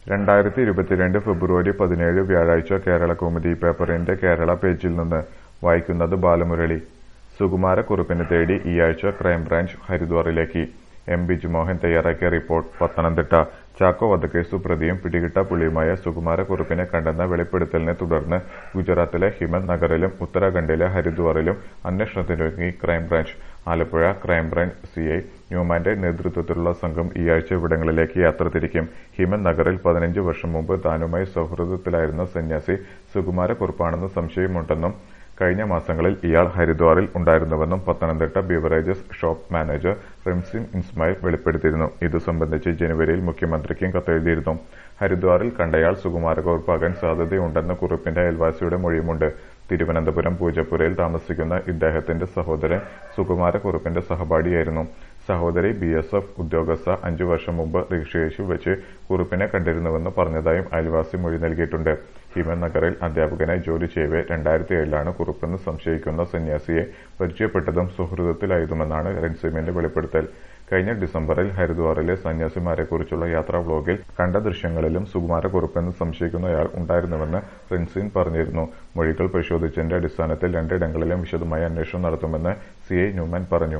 രണ്ടായിരത്തി ഇരുപത്തിരണ്ട് ഫെബ്രുവരി പതിനേഴ് വ്യാഴാഴ്ച കേരളകൗമുദി പേപ്പറിന്റെ കേരള പേജിൽ നിന്ന് വായിക്കുന്നത് ബാലമുരളി സുകുമാരക്കുറുപ്പിനെ തേടി ഈയാഴ്ച ക്രൈംബ്രാഞ്ച് ഹരിദ്വാറിലേക്ക് എം ബിജുമോഹൻ തയ്യാറാക്കിയ റിപ്പോർട്ട് പത്തനംതിട്ട ചാക്കോ വധക്കേസു പ്രതിയും പിടികിട്ട പുള്ളിയുമായ സുകുമാരക്കുറുപ്പിനെ കണ്ടെന്ന വെളിപ്പെടുത്തലിനെ തുടർന്ന് ഗുജറാത്തിലെ ഹിമത് നഗറിലും ഉത്തരാഖണ്ഡിലെ ഹരിദ്വാറിലും അന്വേഷണത്തിനൊരുങ്ങി ക്രൈംബ്രാഞ്ച് ആലപ്പുഴ ക്രൈംബ്രാഞ്ച് സിഐ ന്യൂമാന്റെ നേതൃത്വത്തിലുള്ള സംഘം ഈയാഴ്ച ഇവിടങ്ങളിലേക്ക് യാത്ര തിരിക്കും ഹിമത് നഗറിൽ പതിനഞ്ച് വർഷം മുമ്പ് താനുമായി സൗഹൃദത്തിലായിരുന്ന സന്യാസി സുകുമാരക്കുറുപ്പാണെന്ന് സംശയമുണ്ടെന്നും കഴിഞ്ഞ മാസങ്ങളിൽ ഇയാൾ ഹരിദ്വാറിൽ ഉണ്ടായിരുന്നുവെന്നും Pathanamthitta beverages shop manager Rimsim Ismail വെളിപ്പെടുത്തിയിരുന്നു ഇതു സംബന്ധിച്ച് ജനുവരിയിൽ മുഖ്യമന്ത്രിക്കും കത്തെഴുതിയിരുന്നു ഹരിദ്വാറിൽ കണ്ടയാൾ സുകുമാരക്കുറുപ്പാകാൻ സാധ്യതയുണ്ടെന്ന കുറുപ്പിന്റെ അയൽവാസിയുടെ മൊഴിയുമുണ്ട് തിരുവനന്തപുരം പൂജപ്പുരയിൽ താമസിക്കുന്ന ഇദ്ദേഹത്തിന്റെ സഹോദരൻ സുകുമാരക്കുറുപ്പിന്റെ സഹപാഠിയായിരുന്നു സഹോദരി ബി എസ് എഫ് ഉദ്യോഗസ്ഥ അഞ്ചു വർഷം മുമ്പ് ഋഷികേശിൽ വെച്ച് കുറുപ്പിനെ കണ്ടിരുന്നുവെന്ന് പറഞ്ഞതായും അയൽവാസി മൊഴി നൽകിയിട്ടുണ്ട് ഹിമൻ നഗറിൽ അധ്യാപകനായി ജോലി ചെയ്യവെ രണ്ടായിരത്തി ഏഴിലാണ് കുറുപ്പെന്ന് സംശയിക്കുന്ന സന്യാസിയെ പരിചയപ്പെട്ടതും സുഹൃത്തുത്തിലായതുമെന്നാണ് റെൻസിമിന്റെ വെളിപ്പെടുത്തൽ കഴിഞ്ഞ ഡിസംബറിൽ ഹരിദ്വാറിലെ സന്യാസിമാരെക്കുറിച്ചുള്ള യാത്രാ വ്ലോഗിൽ കണ്ട ദൃശ്യങ്ങളിലും സുകുമാരക്കുറുപ്പെന്ന് സംശയിക്കുന്നയാൾ ഉണ്ടായിരുന്നുവെന്ന് റിൻസിൻ പറഞ്ഞിരുന്നു മൊഴികൾ പരിശോധിച്ചതിന്റെ അടിസ്ഥാനത്തിൽ രണ്ടിടങ്ങളിലും വിശദമായ അന്വേഷണം നടത്തുമെന്ന് സിഐ ന്യൂമാൻ പറഞ്ഞു